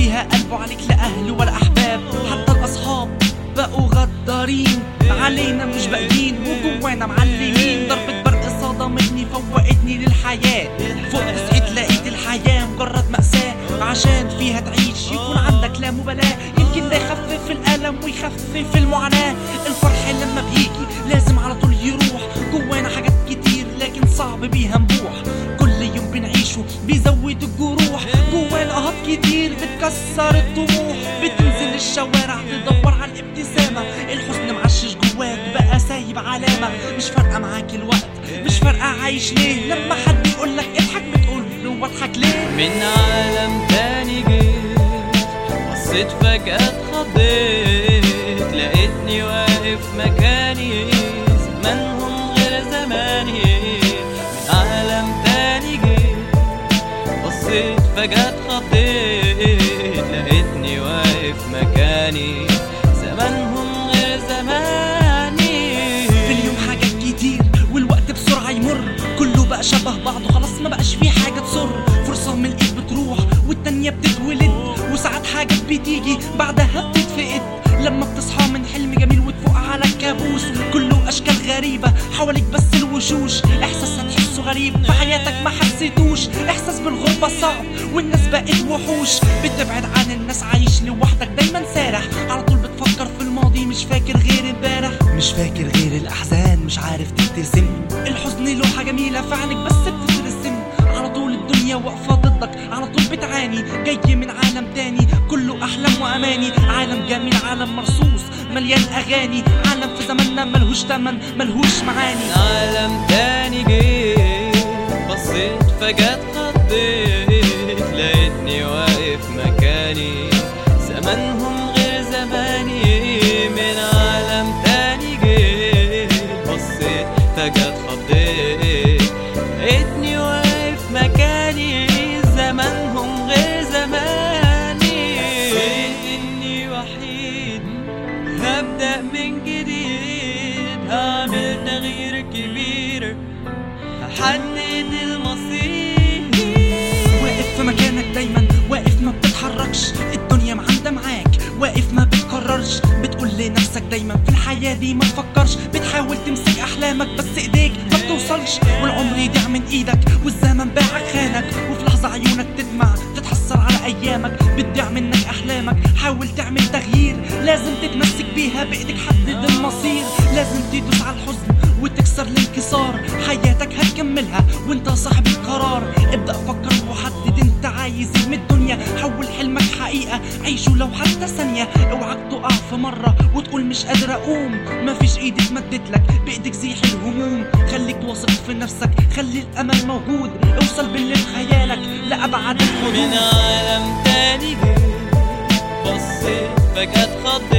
فيها قلبه عليك لا اهل ولا احباب حتى الاصحاب بقوا غدارين علينا مش باقيين وجوانا معلمين ضربة برق صدمتني فوقتني للحياة فوق صحيت لقيت الحياة مجرد مأساة عشان فيها تعيش يكون عندك لا مبالاة يمكن ده يخفف الألم ويخفف المعاناة الفرح لما بيجي لازم على طول يروح جوانا حاجات كتير لكن صعب بيها نبوح كل يوم بنعيشه بيزود الجروح جوانا قهات كتير بتكسر الطموح بتنزل الشوارع تدور على الابتسامة الحزن معشش جواك بقى سايب علامة مش فارقة معاك الوقت مش فارقة عايش ليه لما حد يقولك اضحك بتقول له واضحك ليه من عالم تاني جيت بصيت فجأة اتخضيت لقيتني واقف مكاني زمانهم غير زماني من عالم تاني جيت بصيت فجأة اتخضيت لقيتني واقف مكاني زمانهم غير زماني في اليوم حاجات كتير والوقت بسرعة يمر كله بقى شبه بعضه خلاص ما بقاش فيه حاجة تسر فرصة من الايد بتروح والتانية بتتولد وساعات حاجات بتيجي بعدها بتتفقد لما بتصحى من حلم جميل وتفوق على الكابوس كله اشكال غريبة حواليك بس الوشوش احساس هتحسه غريب في حياتك ما حسيتوش احساس بالغربة صعب والناس بقت وحوش بتبعد عن الناس عايش لوحدك دايما سارح على طول بتفكر في الماضي مش فاكر غير امبارح مش فاكر غير الاحزان مش عارف تبتسم الحزن لوحة جميلة في عينك بس بتترسم على طول الدنيا واقفة ضدك على طول بتعاني جاي من عالم تاني كله احلام واماني عالم جميل عالم مرصوص مليان اغاني عالم في زماننا ملهوش تمن ملهوش معاني من عالم تاني جيت بصيت فجأة اتخضيت لقيتني واقف مكاني زمانهم غير زماني من عالم تاني جيت بصيت فجأة اتخضيت لقيتني واقف مكاني زمانهم غير زماني نسيت اني وحيد هبدأ من جديد هعمل تغيير كبير هحدد المصير واقف في مكانك دايما واقف ما بتتحركش الدنيا معاندة معاك واقف ما بتقررش بتقول لنفسك دايما في الحياة دي ما تفكرش بتحاول تمسك احلامك بس ايديك ما بتوصلش والعمر يضيع من ايدك والزمن باعك خانك وفي لحظة عيونك تدمع تتحسر على ايامك بتضيع منك احلامك حاول تعمل تغيير لازم تتمسك بيها بايدك حدد المصير لازم تدوس على الحزن وتكسر الانكسار حياتك هتكملها وانت صاحب القرار ابدأ فكر وحدد انت عايز ايه من الدنيا حول حلمك حقيقة عيشه لو حتى ثانية اوعك تقع في مرة وتقول مش قادر اقوم مفيش ايد اتمدت لك بايدك زيح الهموم خليك واثق في نفسك خلي الامل موجود اوصل باللي في خيالك لابعد من الحدود عالم تاني جيت بصيت فجأة اتخضيت